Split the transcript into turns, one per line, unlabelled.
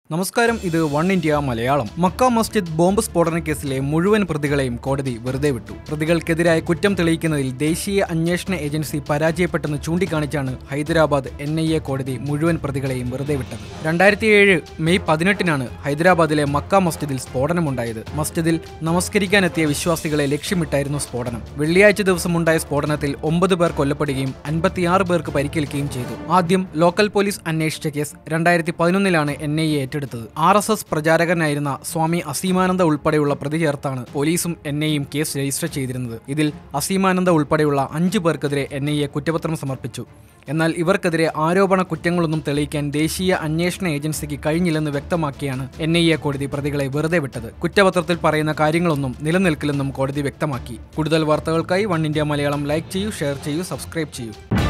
നമസ്കാരം ഇത് one India Malayalam Mecca Masjid bomb സ്ഫോടന കേസിലെ മുഴുവൻ പ്രതികളെയും കോടതി വെറുതെ വിട്ടു പ്രതികൾക്കെതിരായ കുറ്റം തെളിയിക്കുന്നതിൽ ദേശീയ അന്വേഷണ ഏജൻസി പരാജയപ്പെട്ടെന്ന് ചൂണ്ടിക്കാണിച്ചാണ് ഹൈദരാബാദ് എൻ ഐ എ കോടതി മുഴുവൻ പ്രതികളെയും വെറുതെ വിട്ടത് രണ്ടായിരത്തി ഏഴ് മെയ് പതിനെട്ടിനാണ് ഹൈദരാബാദിലെ മക്ക മസ്ജിദിൽ സ്ഫോടനമുണ്ടായത് മസ്ജിദിൽ നമസ്കരിക്കാനെത്തിയ വിശ്വാസികളെ ലക്ഷ്യമിട്ടായിരുന്നു സ്ഫോടനം വെള്ളിയാഴ്ച ദിവസമുണ്ടായ സ്ഫോടനത്തിൽ ഒമ്പത് പേർ കൊല്ലപ്പെടുകയും അൻപത്തിയാറ് പേർക്ക് പരിക്കേൽക്കുകയും ചെയ്തു ആദ്യം ലോക്കൽ പോലീസ് അന്വേഷിച്ച കേസ് രണ്ടായിരത്തി പതിനൊന്നിലാണ് എൻ ഐ എ ഏറ്റെടുത്തത് ആർ എസ് എസ് പ്രചാരകനായിരുന്ന സ്വാമി അസീമാനന്ദ ഉൾപ്പെടെയുള്ള പ്രതി ചേർത്താണ് പോലീസും എൻ ഐയും കേസ് രജിസ്റ്റർ ചെയ്തിരുന്നത് ഇതിൽ അസീമാനന്ദ ഉൾപ്പെടെയുള്ള അഞ്ചു പേർക്കെതിരെ എൻ ഐ എ കുറ്റപത്രം സമർപ്പിച്ചു എന്നാൽ ഇവർക്കെതിരെ ആരോപണ കുറ്റങ്ങളൊന്നും തെളിയിക്കാൻ ദേശീയ അന്വേഷണ ഏജൻസിക്ക് കഴിഞ്ഞില്ലെന്ന് വ്യക്തമാക്കിയാണ് എൻ ഐ എ കോടതി പ്രതികളെ വെറുതെ വിട്ടത് കുറ്റപത്രത്തിൽ പറയുന്ന കാര്യങ്ങളൊന്നും നിലനിൽക്കില്ലെന്നും കോടതി വ്യക്തമാക്കി കൂടുതൽ വാർത്തകൾക്കായി വൺ ഇന്ത്യ മലയാളം ലൈക്ക് ചെയ്യൂ ഷെയർ ചെയ്യൂ സബ്സ്ക്രൈബ് ചെയ്യൂ